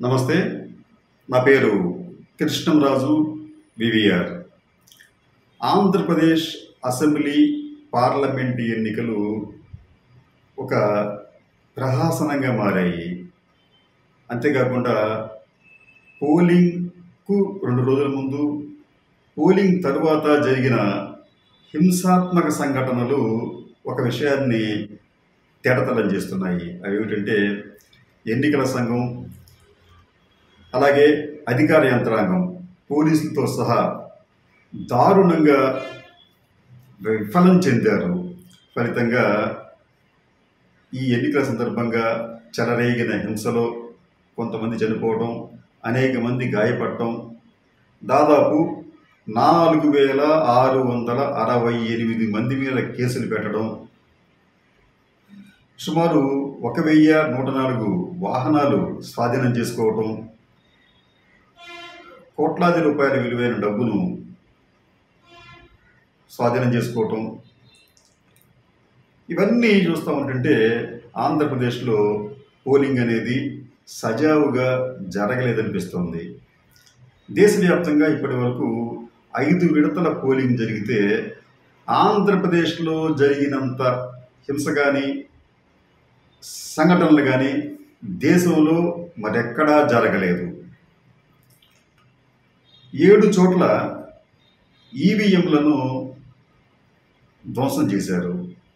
నమస్తే నా పేరు కృష్ణంరాజు వివిఆర్ ఆంధ్రప్రదేశ్ అసెంబ్లీ పార్లమెంటు ఎన్నికలు ఒక ప్రహాసనంగా మారాయి అంతేకాకుండా పోలింగ్కు రెండు రోజుల ముందు పోలింగ్ తరువాత జరిగిన హింసాత్మక సంఘటనలు ఒక విషయాన్ని తేటతలం చేస్తున్నాయి అవి ఏమిటంటే ఎన్నికల సంఘం అలాగే అధికార యంత్రాంగం పోలీసులతో సహా దారుణంగా విఫలం చెందారు ఫలితంగా ఈ ఎన్నికల సందర్భంగా చెలరేగిన హింసలో కొంతమంది చనిపోవడం అనేక మంది గాయపడటం దాదాపు నాలుగు వేల ఆరు వందల అరవై ఎనిమిది మంది మీద కేసులు పెట్టడం సుమారు ఒక వెయ్యి నూట నాలుగు వాహనాలు స్వాధీనం చేసుకోవటం కోట్లాది రూపాయల విలువైన డబ్బును స్వాధీనం చేసుకోవటం ఇవన్నీ చూస్తూ ఉంటుంటే ఆంధ్రప్రదేశ్లో పోలింగ్ అనేది సజావుగా జరగలేదనిపిస్తోంది దేశవ్యాప్తంగా ఇప్పటి వరకు ఐదు విడతల పోలింగ్ జరిగితే ఆంధ్రప్రదేశ్లో జరిగినంత హింస కానీ సంఘటనలు కానీ దేశంలో మరెక్కడా జరగలేదు ఏడు చోట్ల ఈవీఎంలను ధ్వంసం చేశారు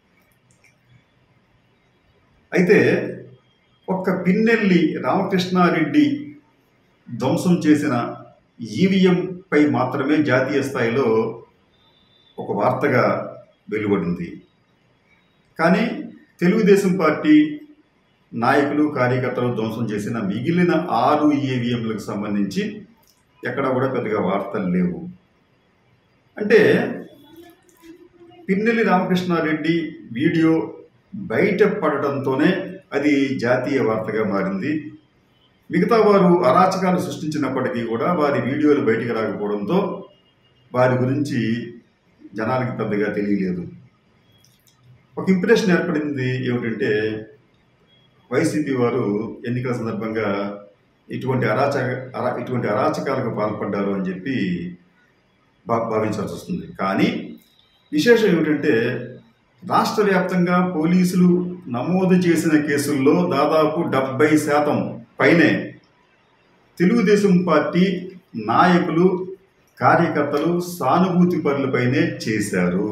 అయితే ఒక్క పిన్నెల్లి రామకృష్ణారెడ్డి ధ్వంసం చేసిన ఈవీఎంపై మాత్రమే జాతీయ స్థాయిలో ఒక వార్తగా వెలువడింది కానీ తెలుగుదేశం పార్టీ నాయకులు కార్యకర్తలు ధ్వంసం చేసిన మిగిలిన ఆరు ఈవీఎంలకు సంబంధించి ఎక్కడ కూడా పెద్దగా వార్తలు లేవు అంటే పిన్నెల్లి రామకృష్ణారెడ్డి వీడియో బయట పడటంతోనే అది జాతీయ వార్తగా మారింది మిగతా వారు అరాచకాలు సృష్టించినప్పటికీ కూడా వారి వీడియోలు బయటికి రాకపోవడంతో వారి గురించి జనాలకి పెద్దగా తెలియలేదు ఒక ఇంప్రెషన్ ఏర్పడింది ఏమిటంటే వైసీపీ వారు ఎన్నికల సందర్భంగా ఇటువంటి అరాచక అరా ఇటువంటి అరాచకాలకు పాల్పడ్డారు అని చెప్పి భా భావించాల్సి వస్తుంది కానీ విశేషం ఏమిటంటే రాష్ట్ర వ్యాప్తంగా పోలీసులు నమోదు చేసిన కేసుల్లో దాదాపు డెబ్బై శాతం పైనే తెలుగుదేశం పార్టీ నాయకులు కార్యకర్తలు సానుభూతి పరులపైనే చేశారు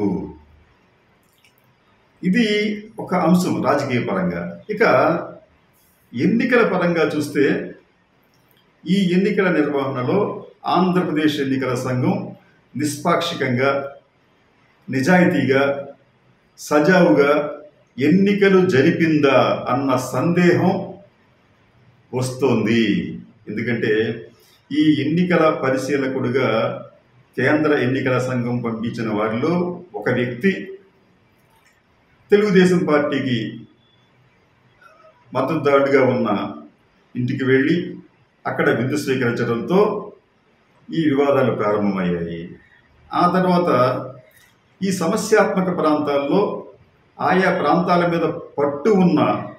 ఇది ఒక అంశం రాజకీయ పరంగా ఇక ఎన్నికల పరంగా చూస్తే ఈ ఎన్నికల నిర్వహణలో ఆంధ్రప్రదేశ్ ఎన్నికల సంఘం నిష్పాక్షికంగా నిజాయితీగా సజావుగా ఎన్నికలు జరిపిందా అన్న సందేహం వస్తోంది ఎందుకంటే ఈ ఎన్నికల పరిశీలకుడుగా కేంద్ర ఎన్నికల సంఘం పంపించిన వారిలో ఒక వ్యక్తి తెలుగుదేశం పార్టీకి మద్దతుదారుడిగా ఉన్న ఇంటికి వెళ్ళి అక్కడ విందు స్వీకరించడంతో ఈ వివాదాలు ప్రారంభమయ్యాయి ఆ తర్వాత ఈ సమస్యాత్మక ప్రాంతాల్లో ఆయా ప్రాంతాల మీద పట్టు ఉన్న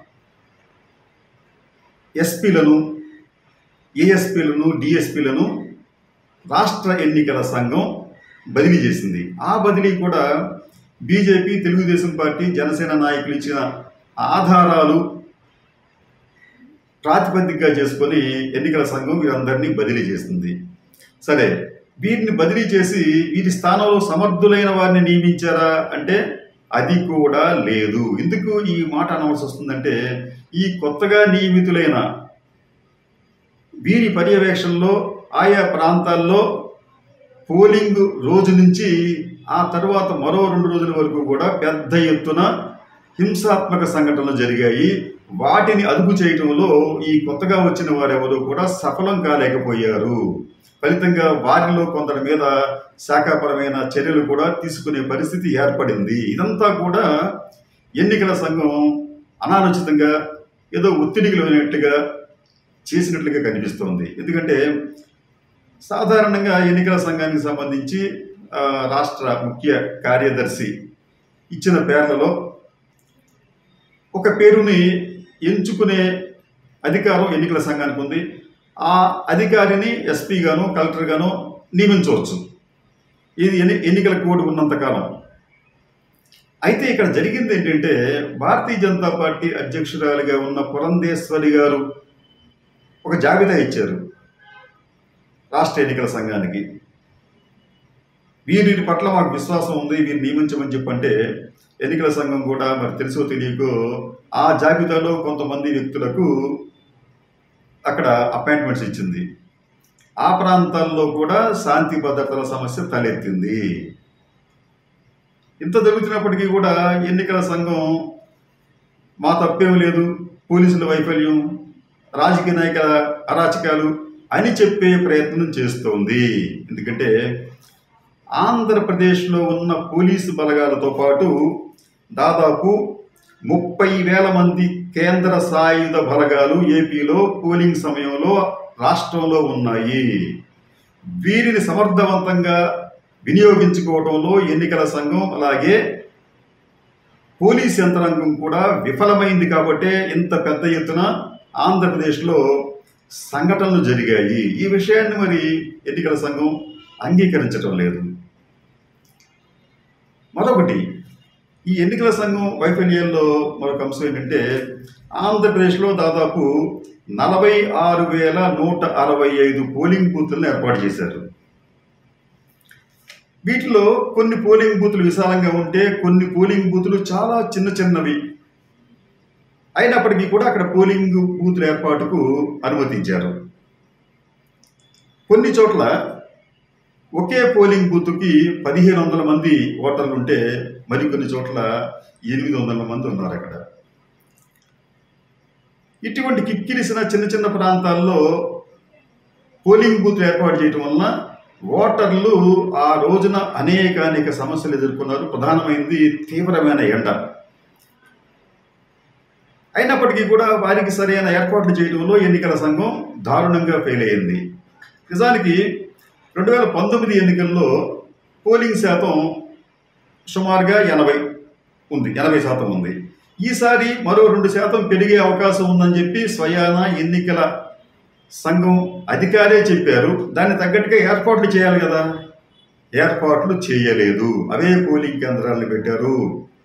ఎస్పీలను ఏఎస్పీలను డిఎస్పీలను రాష్ట్ర ఎన్నికల సంఘం బదిలీ చేసింది ఆ బదిలీ కూడా బీజేపీ తెలుగుదేశం పార్టీ జనసేన నాయకులు ఇచ్చిన ఆధారాలు ప్రాతిపదికగా చేసుకొని ఎన్నికల సంఘం వీరందరినీ బదిలీ చేస్తుంది సరే వీరిని బదిలీ చేసి వీరి స్థానంలో సమర్థులైన వారిని నియమించారా అంటే అది కూడా లేదు ఎందుకు ఈ మాట అనవలసి వస్తుందంటే ఈ కొత్తగా నియమితులైన వీరి పర్యవేక్షణలో ఆయా ప్రాంతాల్లో పోలింగ్ రోజు నుంచి ఆ తర్వాత మరో రెండు రోజుల వరకు కూడా పెద్ద ఎత్తున హింసాత్మక సంఘటనలు జరిగాయి వాటిని అదుపు చేయటంలో ఈ కొత్తగా వచ్చిన వారెవరూ కూడా సఫలం కాలేకపోయారు ఫలితంగా వారిలో కొందరి మీద శాఖాపరమైన చర్యలు కూడా తీసుకునే పరిస్థితి ఏర్పడింది ఇదంతా కూడా ఎన్నికల సంఘం అనాలోచితంగా ఏదో ఒత్తిడికి లోనట్టుగా చేసినట్లుగా కనిపిస్తోంది ఎందుకంటే సాధారణంగా ఎన్నికల సంఘానికి సంబంధించి ఆ, రాష్ట్ర ముఖ్య కార్యదర్శి ఇచ్చిన పేర్లలో ఒక పేరుని ఎంచుకునే అధికారం ఎన్నికల సంఘానికి ఉంది ఆ అధికారిని ఎస్పీ గాను కలెక్టర్ గాను నియమించవచ్చు ఇది ఎన్ని ఎన్నికల కోడ్ ఉన్నంతకాలం అయితే ఇక్కడ జరిగింది ఏంటంటే భారతీయ జనతా పార్టీ అధ్యక్షురాలిగా ఉన్న పురంధేశ్వరి గారు ఒక జాబితా ఇచ్చారు రాష్ట్ర ఎన్నికల సంఘానికి వీరి పట్ల మాకు విశ్వాసం ఉంది వీరిని నియమించమని చెప్పంటే ఎన్నికల సంఘం కూడా మరి తెలుసో తెలియకో ఆ జాబితాలో కొంతమంది వ్యక్తులకు అక్కడ అపాయింట్మెంట్స్ ఇచ్చింది ఆ ప్రాంతాల్లో కూడా శాంతి భద్రతల సమస్య తలెత్తింది ఇంత జరుగుతున్నప్పటికీ కూడా ఎన్నికల సంఘం మా తప్పేం లేదు పోలీసుల వైఫల్యం రాజకీయ నాయకుల అరాచకాలు అని చెప్పే ప్రయత్నం చేస్తోంది ఎందుకంటే ఆంధ్రప్రదేశ్లో ఉన్న పోలీసు బలగాలతో పాటు దాదాపు ముప్పై వేల మంది కేంద్ర సాయుధ బలగాలు ఏపీలో పోలింగ్ సమయంలో రాష్ట్రంలో ఉన్నాయి వీరిని సమర్థవంతంగా వినియోగించుకోవడంలో ఎన్నికల సంఘం అలాగే పోలీస్ యంత్రాంగం కూడా విఫలమైంది కాబట్టే ఇంత పెద్ద ఎత్తున ఆంధ్రప్రదేశ్లో సంఘటనలు జరిగాయి ఈ విషయాన్ని మరి ఎన్నికల సంఘం అంగీకరించడం లేదు మరొకటి ఈ ఎన్నికల సంఘం వైఫల్యంలో మరొక అంశం ఏంటంటే ఆంధ్రప్రదేశ్లో దాదాపు నలభై ఆరు వేల నూట అరవై ఐదు పోలింగ్ బూత్లను ఏర్పాటు చేశారు వీటిలో కొన్ని పోలింగ్ బూతులు విశాలంగా ఉంటే కొన్ని పోలింగ్ బూతులు చాలా చిన్న చిన్నవి అయినప్పటికీ కూడా అక్కడ పోలింగ్ బూతుల ఏర్పాటుకు అనుమతించారు కొన్ని చోట్ల ఒకే పోలింగ్ బూత్కి పదిహేను వందల మంది ఓటర్లు ఉంటే మరికొన్ని చోట్ల ఎనిమిది వందల మంది ఉన్నారు అక్కడ ఇటువంటి కిక్కిరిసిన చిన్న చిన్న ప్రాంతాల్లో పోలింగ్ బూత్ ఏర్పాటు చేయడం వలన ఓటర్లు ఆ రోజున అనేక అనేక సమస్యలు ఎదుర్కొన్నారు ప్రధానమైనది తీవ్రమైన ఎండ అయినప్పటికీ కూడా వారికి సరైన ఏర్పాట్లు చేయడంలో ఎన్నికల సంఘం దారుణంగా ఫెయిల్ అయింది నిజానికి రెండు వేల పంతొమ్మిది ఎన్నికల్లో పోలింగ్ శాతం సుమారుగా ఎనభై ఉంది ఎనభై శాతం ఉంది ఈసారి మరో రెండు శాతం పెరిగే అవకాశం ఉందని చెప్పి స్వయాన ఎన్నికల సంఘం అధికారే చెప్పారు దాన్ని తగ్గట్టుగా ఏర్పాట్లు చేయాలి కదా ఏర్పాట్లు చేయలేదు అవే పోలింగ్ కేంద్రాలను పెట్టారు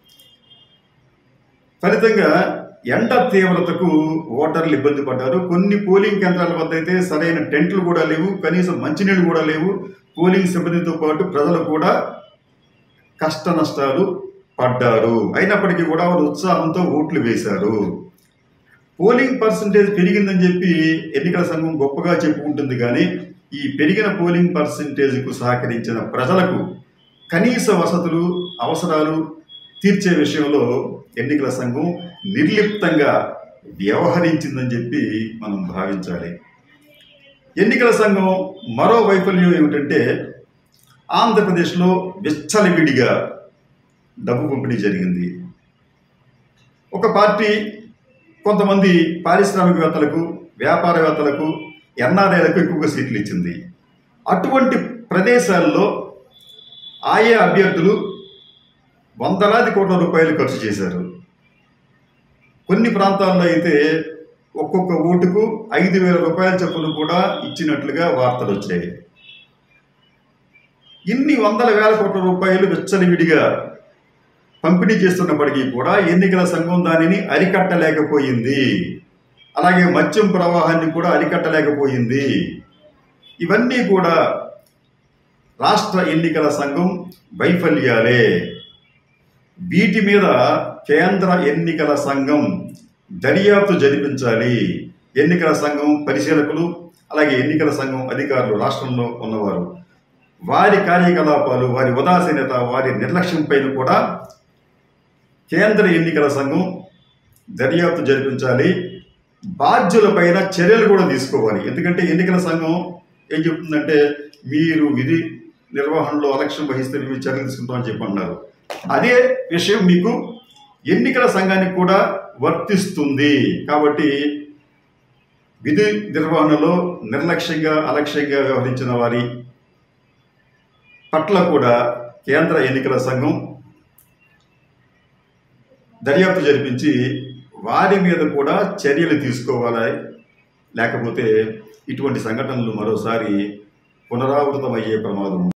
ఫలితంగా ఎండ తీవ్రతకు ఓటర్లు ఇబ్బంది పడ్డారు కొన్ని పోలింగ్ కేంద్రాల వద్ద అయితే సరైన టెంట్లు కూడా లేవు కనీసం మంచినీళ్ళు కూడా లేవు పోలింగ్ సిబ్బందితో పాటు ప్రజలు కూడా కష్ట నష్టాలు పడ్డారు అయినప్పటికీ కూడా వారు ఉత్సాహంతో ఓట్లు వేశారు పోలింగ్ పర్సంటేజ్ పెరిగిందని చెప్పి ఎన్నికల సంఘం గొప్పగా చెప్పుకుంటుంది కానీ ఈ పెరిగిన పోలింగ్ పర్సంటేజ్కు సహకరించిన ప్రజలకు కనీస వసతులు అవసరాలు తీర్చే విషయంలో ఎన్నికల సంఘం నిర్లిప్తంగా వ్యవహరించిందని చెప్పి మనం భావించాలి ఎన్నికల సంఘం మరో వైఫల్యం ఏమిటంటే ఆంధ్రప్రదేశ్లో విచ్చలవిడిగా డబ్బు పంపిణీ జరిగింది ఒక పార్టీ కొంతమంది పారిశ్రామికవేత్తలకు వ్యాపారవేత్తలకు ఎన్ఆర్ఐలకు ఎక్కువగా సీట్లు ఇచ్చింది అటువంటి ప్రదేశాల్లో ఆయా అభ్యర్థులు వందలాది కోట్ల రూపాయలు ఖర్చు చేశారు కొన్ని ప్రాంతాల్లో అయితే ఒక్కొక్క ఓటుకు ఐదు వేల రూపాయల చొప్పున కూడా ఇచ్చినట్లుగా వార్తలు వచ్చాయి ఇన్ని వందల వేల కోట్ల రూపాయలు విచ్చలవిడిగా పంపిణీ చేస్తున్నప్పటికీ కూడా ఎన్నికల సంఘం దానిని అరికట్టలేకపోయింది అలాగే మద్యం ప్రవాహాన్ని కూడా అరికట్టలేకపోయింది ఇవన్నీ కూడా రాష్ట్ర ఎన్నికల సంఘం వైఫల్యాలే వీటి మీద కేంద్ర ఎన్నికల సంఘం దర్యాప్తు జరిపించాలి ఎన్నికల సంఘం పరిశీలకులు అలాగే ఎన్నికల సంఘం అధికారులు రాష్ట్రంలో ఉన్నవారు వారి కార్యకలాపాలు వారి ఉదాసీనత వారి నిర్లక్ష్యం పైన కూడా కేంద్ర ఎన్నికల సంఘం దర్యాప్తు జరిపించాలి బాధ్యులపైన చర్యలు కూడా తీసుకోవాలి ఎందుకంటే ఎన్నికల సంఘం ఏం చెప్తుందంటే మీరు విధి నిర్వహణలో అలక్ష్యం వహిస్తే మేము చర్యలు తీసుకుంటామని చెప్పి అన్నారు అదే విషయం మీకు ఎన్నికల సంఘానికి కూడా వర్తిస్తుంది కాబట్టి విధి నిర్వహణలో నిర్లక్ష్యంగా అలక్ష్యంగా వ్యవహరించిన వారి పట్ల కూడా కేంద్ర ఎన్నికల సంఘం దర్యాప్తు జరిపించి వారి మీద కూడా చర్యలు తీసుకోవాలి లేకపోతే ఇటువంటి సంఘటనలు మరోసారి పునరావృతమయ్యే ప్రమాదం ఉంది.